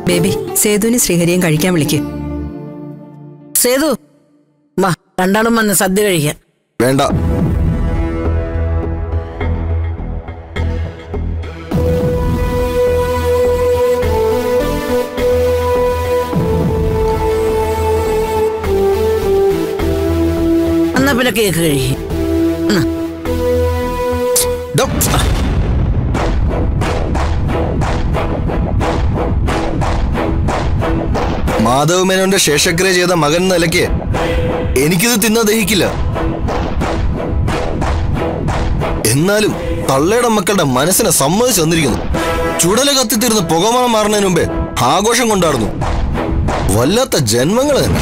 Baby സേതുവിനെ ശ്രീഹരിയും കഴിക്കാൻ വിളിക്ക് സേതു വാ രണ്ടാളും വന്ന് സദ്യ കഴിക്കാൻ വേണ്ട എന്നാ പിന്നെ കേക്ക് കഴിക്കും ദോ. മാധവ് മേനോന്റെ ശേഷക്രിയ ചെയ്ത മകൻ എന്ന നിലയ്ക്ക് എനിക്കിത് തിന്നാ ദഹിക്കില്ല എന്നാലും തള്ളയുടെ മക്കളുടെ മനസ്സിനെ സമ്മതിച്ചു തന്നിരിക്കുന്നു ചുടല കത്തിത്തീർന്ന് പുകമണം മാറുന്നതിന് മുമ്പേ ആഘോഷം കൊണ്ടാടുന്നു വല്ലാത്ത ജന്മങ്ങൾ തന്നെ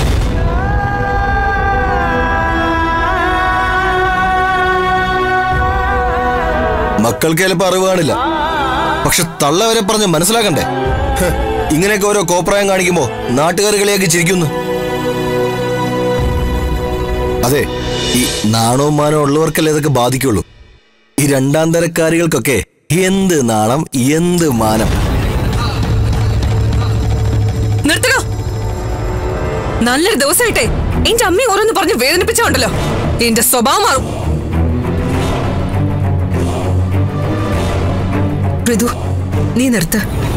മക്കൾക്ക് ചിലപ്പോ അറിവ് കാണില്ല പക്ഷെ തള്ള വരെ പറഞ്ഞ് മനസ്സിലാക്കണ്ടേ ഹ്, ഇങ്ങനെയൊക്കെ ഓരോ കോപ്രായം കാണിക്കുമ്പോ നാട്ടുകാർ കളിയാക്കി ചിരിക്കുന്നു അതെ ഈ നാണവും മാനവും ഉള്ളവർക്കല്ലേ ഇതൊക്കെ ബാധിക്കുള്ളൂ ഈ രണ്ടാം തരക്കാരികൾക്കൊക്കെ എന്ത് നാണം എന്ത് മാനം നിർത്തണോ നല്ലൊരു ദിവസമായിട്ടേ എന്റെ അമ്മയെ ഓരോന്ന് പറഞ്ഞ് വേദനിപ്പിച്ചോണ്ടല്ലോ എന്റെ സ്വഭാവം മാറും ഋതു നീ നിർത്ത്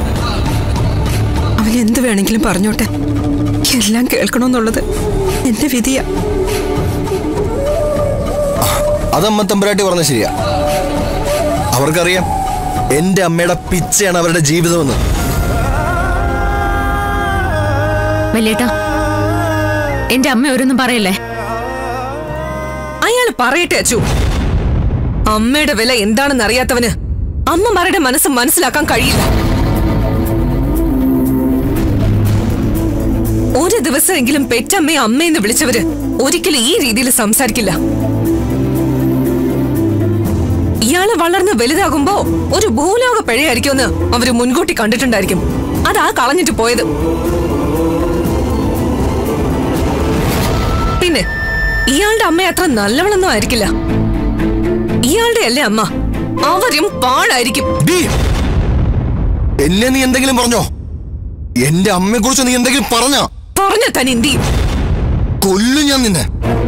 അവൻ എന്ത് വേണമെങ്കിലും പറഞ്ഞോട്ടെ എല്ലാം കേൾക്കണമെന്നുള്ളത് എന്റെ വിധിയാ അതമ്മ തമ്പുരാട്ടി പറഞ്ഞ ശരിയാ അവർക്കറിയാം എന്റെ അമ്മയുടെ പിച്ചയാണ് അവരുടെ ജീവിതമെന്ന് വലിയേട്ടാ എന്റെ അമ്മ ഓരോന്നും പറയല്ലേ അയാൾ പറയട്ടെ അച്ചു അമ്മയുടെ വില എന്താണെന്ന് അറിയാത്തവന് അമ്മമാരുടെ മനസ്സ് മനസ്സിലാക്കാൻ കഴിയില്ല ഒരു ദിവസമെങ്കിലും പെറ്റമ്മയെ അമ്മയെന്ന് വിളിച്ചവര് ഒരിക്കലും ഈ രീതിയിൽ സംസാരിക്കില്ല ഇയാള് വളർന്ന് വലുതാകുമ്പോ ഒരു ഭൂലോക പിഴയായിരിക്കുമെന്ന് അവര് മുൻകൂട്ടി കണ്ടിട്ടുണ്ടായിരിക്കും അതാ കളഞ്ഞിട്ട് പോയത് പിന്നെ ഇയാളുടെ അമ്മ അത്ര നല്ലവളൊന്നും ആയിരിക്കില്ല ഇയാളുടെ അല്ലേ അമ്മ അവരും പാടായിരിക്കും ഡീ, എന്നെ നീ എന്തെങ്കിലും പറഞ്ഞോ എന്റെ അമ്മയെ കുറിച്ച് നീ എന്തെങ്കിലും പറഞ്ഞ പറഞ്ഞ തനി എന്ത് ചെയ്യും കൊല്ലും ഞാൻ നിന്നെ